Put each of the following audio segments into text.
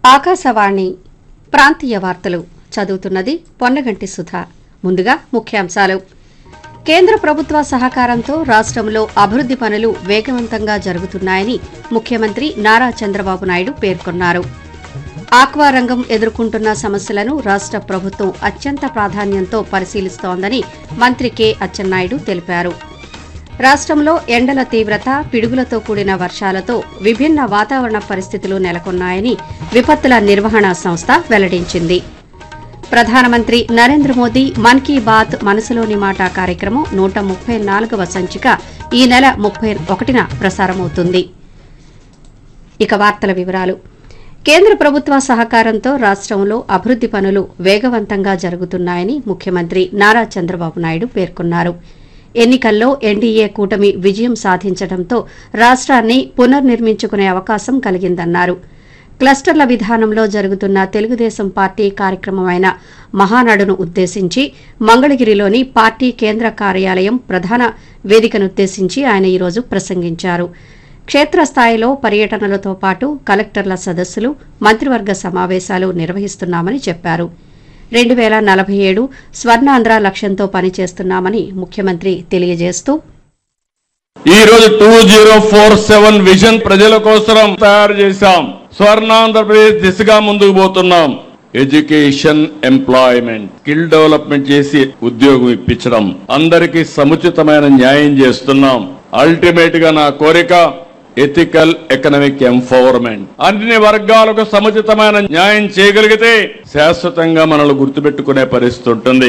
ఆకాశవాణి ప్రాంతీయ వార్తలు చదువుతున్నది పొన్నగంటి సుధా ముందుగా ముఖ్యాంశాలు కేంద్ర ప్రభుత్వ సహకారంతో రాష్ట్రంలో అభివృద్ది పనులు వేగవంతంగా జరుగుతున్నాయని ముఖ్యమంత్రి నారా చంద్రబాబు నాయుడు పేర్కొన్నారు ఆక్వా రంగం ఎదుర్కొంటున్న సమస్యలను రాష్ట్ర ప్రభుత్వం అత్యంత ప్రాధాన్యంతో పరిశీలిస్తోందని మంత్రి కె అచ్చెన్నాయుడు తెలిపారు రాష్ట్రంలో ఎండల తీవ్రత పిడుగులతో కూడిన వర్షాలతో విభిన్న వాతావరణ పరిస్థితులు నెలకొన్నాయని విపత్తుల నిర్వహణ సంస్థ వెల్లడించింది ప్రధానమంత్రి నరేంద్ర మోదీ మన్ కీ బాత్ మనసులోని మాట కార్యక్రమం నూట ముప్పై నాలుగవ సంచిక ఈ నెల ముప్పై ఒకటిన ప్రసారమవుతుంది ఇక వార్తల వివరాలు కేంద్ర ప్రభుత్వ సహకారంతో రాష్ట్రంలో అభివృద్ది పనులు వేగవంతంగా జరుగుతున్నాయని ముఖ్యమంత్రి నారా చంద్రబాబు నాయుడు పేర్కొన్నారు ఎన్నికల్లో ఎన్డీఏ కూటమి విజయం సాధించడంతో రాష్ట్రాన్ని పునర్నిర్మించుకునే అవకాశం కలిగిందన్నారు క్లస్టర్ల విధానంలో జరుగుతున్న తెలుగుదేశం పార్టీ కార్యక్రమమైన మహానాడును ఉద్దేశించి మంగళగిరిలోని పార్టీ కేంద్ర కార్యాలయం ప్రధాన వేదికనుద్దేశించి ఆయన ఈరోజు ప్రసంగించారు క్షేత్రస్థాయిలో పర్యటనలతో పాటు కలెక్టర్ల సదస్సులు మంత్రివర్గ సమావేశాలు నిర్వహిస్తున్నామని చెప్పారు రెండు వేల నలభై ఏడు స్వర్ణాంధ్ర లక్ష్యంతో పనిచేస్తున్నామని ముఖ్యమంత్రి తెలియజేస్తూ ఈ రోజు two zero four seven vision ప్రజల కోసం తయారు చేశాం స్వర్ణాంధ్రప్రదేశ్ దిశగా ముందుకు పోతున్నాం ఎడ్యుకేషన్ ఎంప్లాయ్మెంట్ స్కిల్ డెవలప్మెంట్ చేసి ఉద్యోగం ఇప్పించడం అందరికీ సముచితమైన న్యాయం చేస్తున్నాం అల్టిమేట్ గా నా కోరిక ఎథికల్ ఎకనామిక్ ఎంపవర్మెంట్ అన్ని వర్గాలకు సముచితమైన న్యాయం చేయగలిగితే శాశ్వతంగా మనల్ని గుర్తుపెట్టుకునే పరిస్థితి ఉంటుంది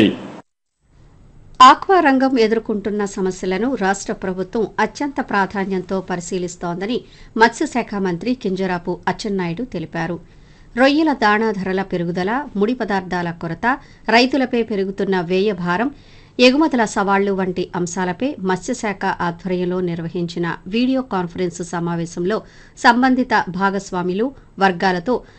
ఆక్వా రంగం ఎదుర్కొంటున్న సమస్యలను రాష్ట్ర ప్రభుత్వం అత్యంత ప్రాధాన్యంతో పరిశీలిస్తోందని మత్స్యశాఖ మంత్రి కింజరాపు అచ్చెన్నాయుడు తెలిపారు రొయ్యల దాణా ధరల పెరుగుదల ముడి పదార్థాల కొరత రైతులపై పెరుగుతున్న వ్యయ భారం ఎగుమతుల సవాళ్లు వంటి అంశాలపై మత్స్యశాఖ ఆధ్వర్యంలో నిర్వహించిన వీడియో కాన్ఫరెన్స్ సమావేశంలో సంబంధిత భాగస్వాములు వర్గాలతో